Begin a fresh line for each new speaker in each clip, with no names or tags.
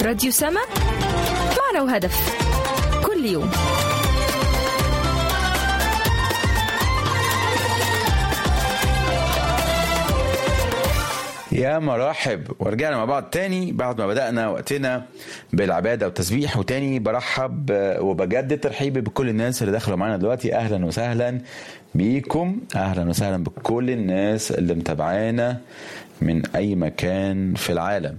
راديو سما معنا وهدف كل يوم
يا مرحب ورجعنا مع بعض تاني بعد ما بدأنا وقتنا بالعبادة والتسبيح وتاني برحب وبجدد ترحيبي بكل الناس اللي دخلوا معانا دلوقتي أهلا وسهلا بيكم أهلا وسهلا بكل الناس اللي متابعانا من أي مكان في العالم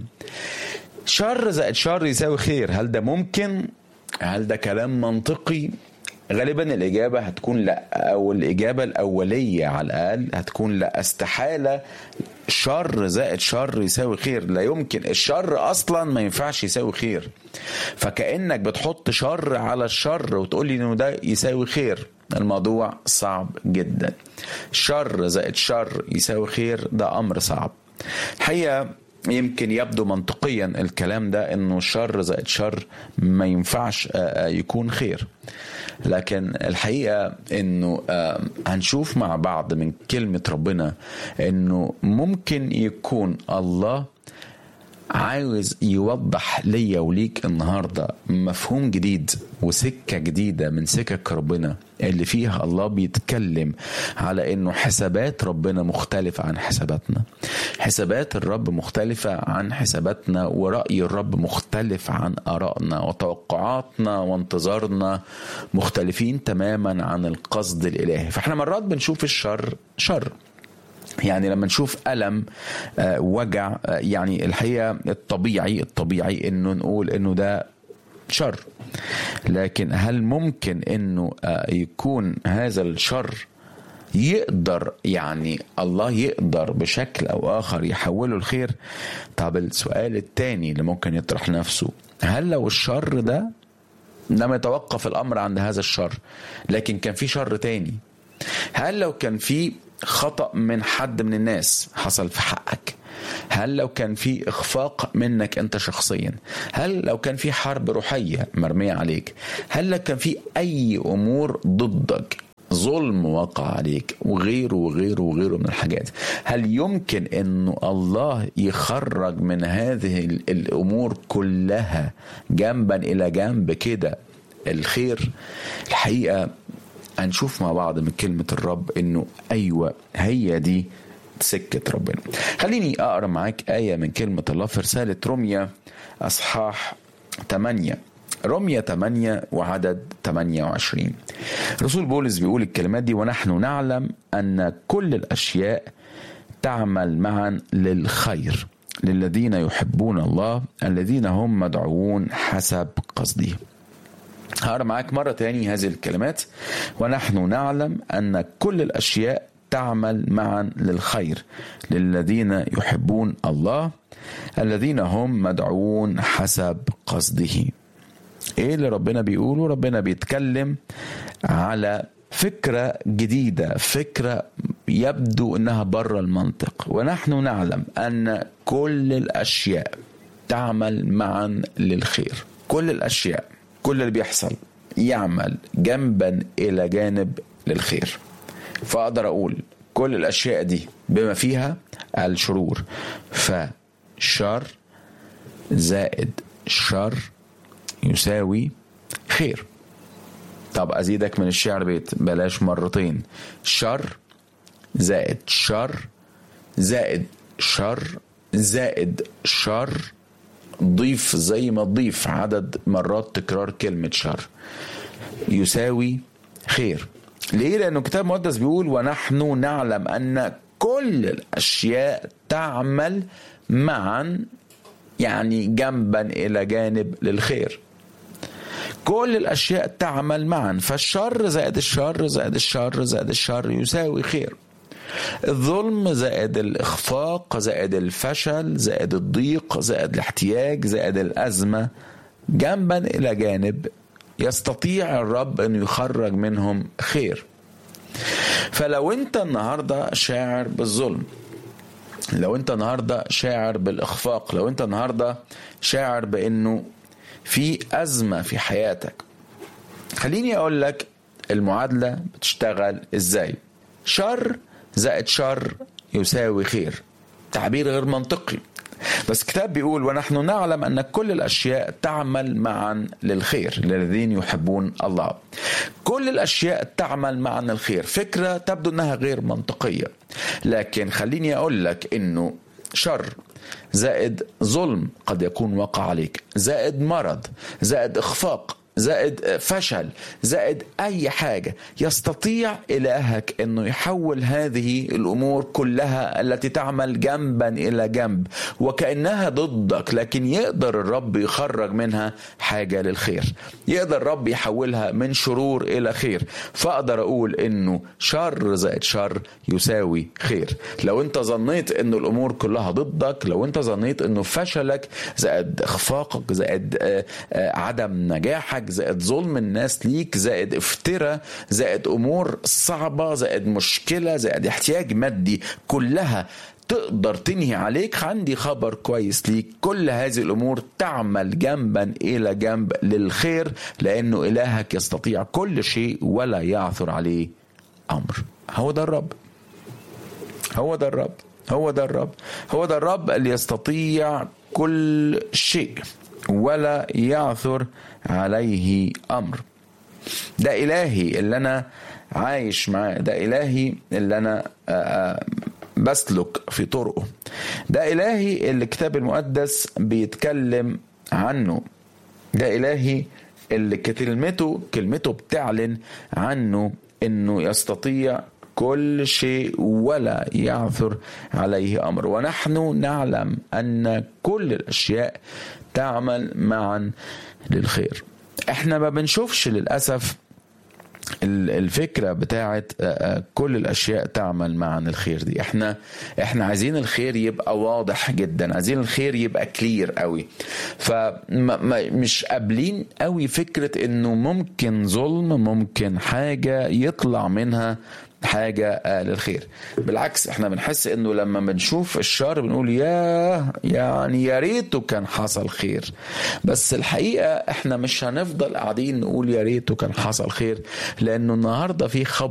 شر زائد شر يساوي خير هل ده ممكن هل ده كلام منطقي غالبا الإجابة هتكون لا أو الإجابة الأولية على الأقل هتكون لا استحالة شر زائد شر يساوي خير لا يمكن الشر أصلا ما ينفعش يساوي خير فكأنك بتحط شر على الشر وتقول لي إنه ده يساوي خير الموضوع صعب جدا شر زائد شر يساوي خير ده أمر صعب الحقيقة يمكن يبدو منطقيا الكلام ده انه شر زائد شر ما ينفعش يكون خير لكن الحقيقه انه هنشوف مع بعض من كلمه ربنا انه ممكن يكون الله عاوز يوضح ليا وليك النهارده مفهوم جديد وسكه جديده من سكك ربنا اللي فيها الله بيتكلم على انه حسابات ربنا مختلفه عن حساباتنا حسابات الرب مختلفه عن حساباتنا وراي الرب مختلف عن ارائنا وتوقعاتنا وانتظارنا مختلفين تماما عن القصد الالهي فاحنا مرات بنشوف الشر شر يعني لما نشوف ألم وجع يعني الحقيقة الطبيعي الطبيعي انه نقول انه ده شر لكن هل ممكن انه يكون هذا الشر يقدر يعني الله يقدر بشكل او اخر يحوله الخير طب السؤال الثاني اللي ممكن يطرح نفسه هل لو الشر ده لم يتوقف الامر عند هذا الشر لكن كان في شر تاني هل لو كان في خطأ من حد من الناس حصل في حقك هل لو كان في اخفاق منك انت شخصيا هل لو كان في حرب روحيه مرميه عليك هل لو كان في اي امور ضدك ظلم وقع عليك وغيره وغيره وغيره من الحاجات هل يمكن انه الله يخرج من هذه الامور كلها جنبا الى جنب كده الخير الحقيقه هنشوف مع بعض من كلمة الرب انه ايوه هي دي سكة ربنا خليني اقرا معاك آية من كلمة الله في رسالة روميا اصحاح 8 روميا 8 وعدد 28 رسول بولس بيقول الكلمات دي ونحن نعلم ان كل الاشياء تعمل معا للخير للذين يحبون الله الذين هم مدعوون حسب قصده هقرا معاك مرة تاني هذه الكلمات ونحن نعلم أن كل الأشياء تعمل معا للخير للذين يحبون الله الذين هم مدعوون حسب قصده ايه اللي ربنا بيقوله ربنا بيتكلم على فكرة جديدة فكرة يبدو انها بره المنطق ونحن نعلم ان كل الاشياء تعمل معا للخير كل الاشياء كل اللي بيحصل يعمل جنبا الى جانب للخير فاقدر اقول كل الاشياء دي بما فيها الشرور فشر زائد شر يساوي خير طب ازيدك من الشعر بيت بلاش مرتين شر زائد شر زائد شر زائد شر ضيف زي ما تضيف عدد مرات تكرار كلمة شر يساوي خير ليه لأنه الكتاب المقدس بيقول ونحن نعلم أن كل الأشياء تعمل معا يعني جنبا إلى جانب للخير كل الأشياء تعمل معا فالشر زائد الشر زائد الشر زائد الشر يساوي خير الظلم زائد الإخفاق زائد الفشل زائد الضيق زائد الاحتياج زائد الأزمة جنبا إلى جانب يستطيع الرب أن يخرج منهم خير فلو أنت النهاردة شاعر بالظلم لو أنت النهاردة شاعر بالإخفاق لو أنت النهاردة شاعر بأنه في أزمة في حياتك خليني أقول لك المعادلة بتشتغل إزاي شر زائد شر يساوي خير تعبير غير منطقي بس الكتاب بيقول ونحن نعلم ان كل الاشياء تعمل معا للخير للذين يحبون الله كل الاشياء تعمل معا للخير فكره تبدو انها غير منطقيه لكن خليني اقول لك انه شر زائد ظلم قد يكون وقع عليك زائد مرض زائد اخفاق زائد فشل زائد اي حاجه يستطيع الهك انه يحول هذه الامور كلها التي تعمل جنبا الى جنب وكانها ضدك لكن يقدر الرب يخرج منها حاجه للخير يقدر الرب يحولها من شرور الى خير فاقدر اقول انه شر زائد شر يساوي خير لو انت ظنيت انه الامور كلها ضدك لو انت ظنيت انه فشلك زائد اخفاقك زائد عدم نجاحك زائد ظلم الناس ليك زائد افتراء زائد امور صعبه زائد مشكله زائد احتياج مادي كلها تقدر تنهي عليك عندي خبر كويس ليك كل هذه الامور تعمل جنبا الى جنب للخير لانه الهك يستطيع كل شيء ولا يعثر عليه امر هو ده الرب هو ده الرب هو ده الرب هو ده الرب اللي يستطيع كل شيء ولا يعثر عليه امر ده الهي اللي انا عايش معاه ده الهي اللي انا بسلك في طرقه ده الهي اللي الكتاب المقدس بيتكلم عنه ده الهي اللي كلمته كلمته بتعلن عنه انه يستطيع كل شيء ولا يعثر عليه امر ونحن نعلم ان كل الاشياء تعمل معا للخير احنا ما بنشوفش للاسف الفكره بتاعت كل الاشياء تعمل معا الخير دي احنا احنا عايزين الخير يبقى واضح جدا عايزين الخير يبقى كلير قوي فمش قابلين قوي فكره انه ممكن ظلم ممكن حاجه يطلع منها حاجة للخير بالعكس احنا بنحس انه لما بنشوف الشر بنقول يا يعني يا ريته كان حصل خير بس الحقيقة احنا مش هنفضل قاعدين نقول يا ريته كان حصل خير لانه النهاردة في خبر